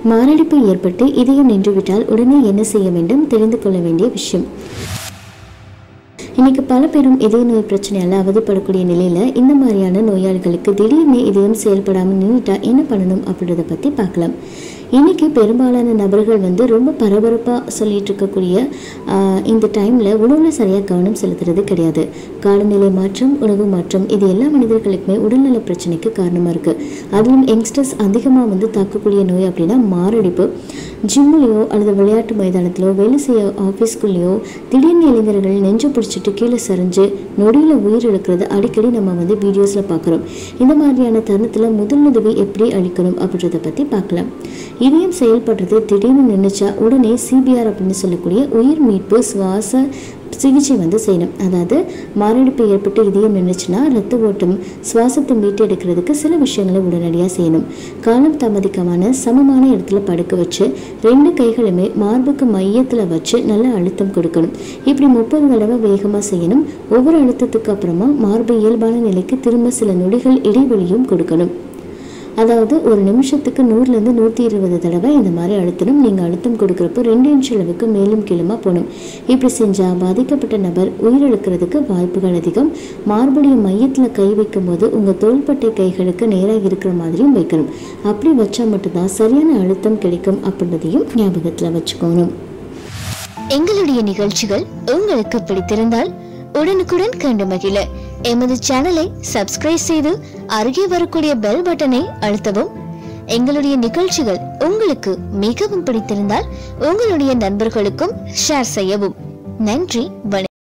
மாரடைப்பு ஏற்பட்டு இதயம் நின்றுவிட்டால் உடனே என்ன செய்ய வேண்டும் தெரிந்து கொள்ள வேண்டிய விஷயம் இன்னைக்கு பல பேரும் இதய நோய் பிரச்சனையால அவதிப்படக்கூடிய நிலையில இந்த மாதிரியான நோயாளிகளுக்கு திடீர்னு இதயம் செயல்படாமல் நின்றுட்டா என்ன பண்ணணும் அப்படின்றத பத்தி பார்க்கலாம் இன்னைக்கு பெரும்பாலான நபர்கள் வந்து ரொம்ப பரபரப்பாக சொல்லிட்டு இருக்கக்கூடிய ஆஹ், இந்த டைமில் உணவில் சரியாக கவனம் செலுத்துறது கிடையாது காலநிலை மாற்றம் உணவு மாற்றம் இது எல்லா மனிதர்களுக்குமே உடல்நல பிரச்சனைக்கு காரணமாக இருக்குது அதுவும் யங்ஸ்டர்ஸ் அதிகமாக வந்து தாக்கக்கூடிய நோய் அப்படின்னா மாரடைப்பு ஜிம்முலையோ அல்லது விளையாட்டு மைதானத்திலோ வேலை செய்ய ஆஃபீஸ்க்குள்ளேயோ திடீர்னு இளைஞர்கள் நெஞ்சு பிடிச்சிட்டு கீழே சரிஞ்சு நொடியில் உயிர் இழக்கிறது அடிக்கடி நம்ம வந்து வீடியோஸில் பார்க்குறோம் இந்த மாதிரியான தருணத்தில் முதலுதவி எப்படி அளிக்கணும் அப்படின்றத பற்றி பார்க்கலாம் இதயம் செயல்படுறது திடீர்னு நின்றுச்சா உடனே சிபிஆர் அப்படின்னு சொல்லக்கூடிய உயிர் மீட்பு சுவாச சிகிச்சை வந்து செய்யணும் அதாவது மாரடைப்பு ஏற்பட்டு இதயம் நின்றுச்சுன்னா ரத்த ஓட்டம் சுவாசத்தை மீட்டெடுக்கிறதுக்கு சில விஷயங்களை உடனடியாக செய்யணும் காலம் தாமதிக்கமான சமமான இடத்துல படுக்க வச்சு ரெண்டு கைகளுமே மார்புக்கு மையத்தில் வச்சு நல்ல அழுத்தம் கொடுக்கணும் இப்படி முப்பது தடவை வேகமாக செய்யணும் ஒவ்வொரு அழுத்தத்துக்கு அப்புறமா மார்பு இயல்பான நிலைக்கு திரும்ப சில நொடிகள் இடைவெளியும் கொடுக்கணும் அதாவது ஒரு நிமிஷத்துக்கு நூறுலேருந்து நூற்றி இருபது தடவை இந்த மாதிரி அழுத்தணும் நீங்கள் அழுத்தம் கொடுக்குறப்போ ரெண்டு இன்ச் அளவுக்கு மேலும் கீழுமா போகணும் இப்படி செஞ்சால் பாதிக்கப்பட்ட நபர் உயிரிழக்கிறதுக்கு வாய்ப்புகள் அதிகம் மார்புடைய மையத்தில் கை வைக்கும்போது உங்கள் தோள்பட்டை கைகளுக்கு நேராக இருக்கிற மாதிரியும் வைக்கணும் அப்படி வச்சா மட்டும்தான் சரியான அழுத்தம் கிடைக்கும் அப்படின்றதையும் ஞாபகத்தில் வச்சுக்கணும் எங்களுடைய நிகழ்ச்சிகள் உங்களுக்கு பிடித்திருந்தால் உடனுக்குடன் கண்டு மகிழ எமது சேனலை சப்ஸ்கிரைப் செய்து அருகே வரக்கூடிய பெல் பட்டனை அழுத்தவும் எங்களுடைய நிகழ்ச்சிகள் உங்களுக்கு மிகவும் பிடித்திருந்தால் உங்களுடைய நண்பர்களுக்கும் ஷேர் செய்யவும் நன்றி வணக்கம்